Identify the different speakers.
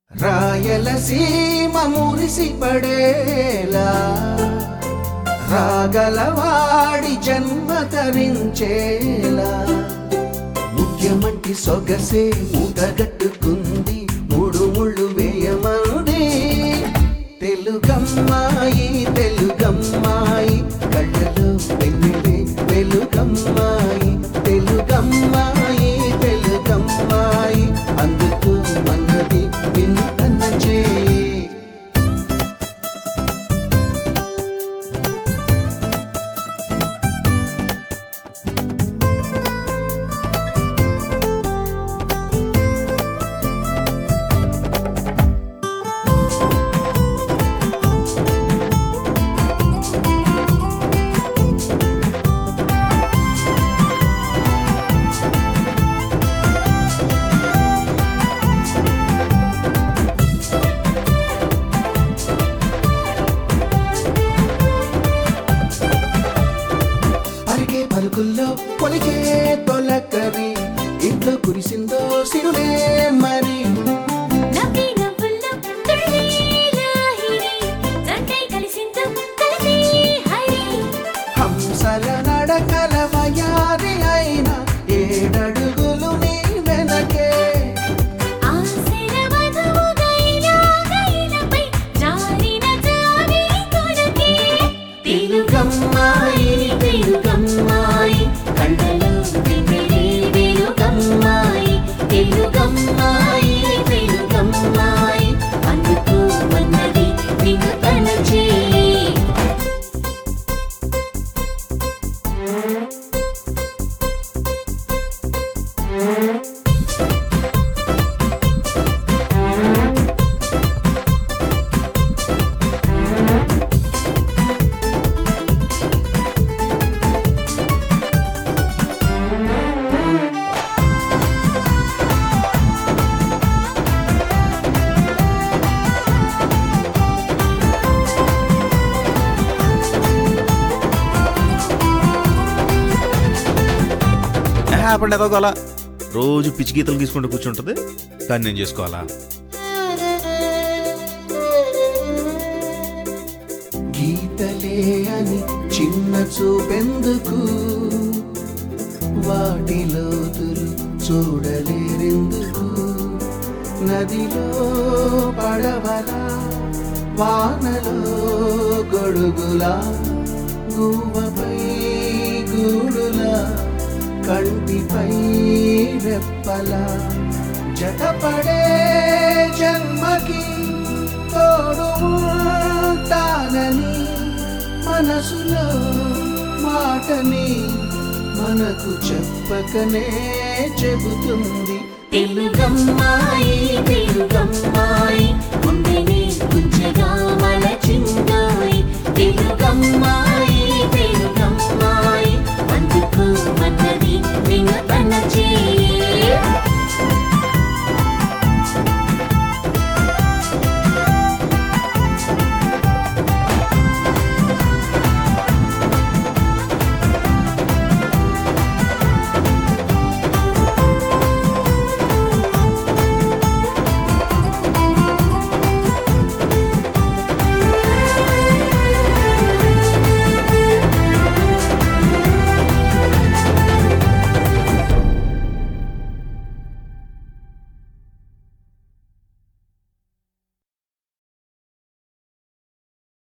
Speaker 1: రాయలసీమ మురిసిపడేలా రాగలవాడి జన్మ తరించేలా ముఖ్యమంటి సొగసే మూటగట్టుకుంది మూడు ముళ్ళు వేయమనుడే తెలుగమ్మాయి తెలుగమ్మాయి కళ్ళలో వెన్నెలే వెలుగమ్మాయి తెలుగమ్మాయి తెలుగమ్మాయి అందుకు మన్నది నిన్ను కన్న చేయి పరిగే పలుకుల్లో పొలికే తొలకరి ఇంట్లో కురిసిందో సిరులే మరి
Speaker 2: నవ్వి నవ్వుల్లో తుళ్ళి లాహిరి జంటై కలిసిందో కలిసి హరి
Speaker 1: హంసల నడకల వయారి అయిన ఏడడుగులు నీ వెనకే
Speaker 2: ఆశల వధువుగా ఇలా గైలపై జారిన జారి కొరకే
Speaker 1: తెలుగమ్మాయి
Speaker 2: తెలుగమ్మాయి కళ్ళలో వెన్నెలే వెలుగమ్మాయి తెలుగమ్మాయి తెలుగమ్మాయి అందుకు మన్నది నిన్ను తలచే
Speaker 3: ఆపండి ఏదో అలా రోజు పిచ్చి గీతలు గీసుకుంటూ కూర్చుంటుంది కానీ నేను చేసుకోవాలా
Speaker 1: గీతలే అని చిన్న చూపెందుకు వాటి లోతులు చూడలేరెందుకు నదిలో పడవలా వానలో గొడుగులా గువ్వపై గూడులా కంటిపై రెప్పలా జతపడే జన్మకి తోడు ఉంటానని మనసులో మాటని మనకు చెప్పకనే చెబుతుంది
Speaker 2: తెలుగమ్మాయి తెలుగమ్మాయి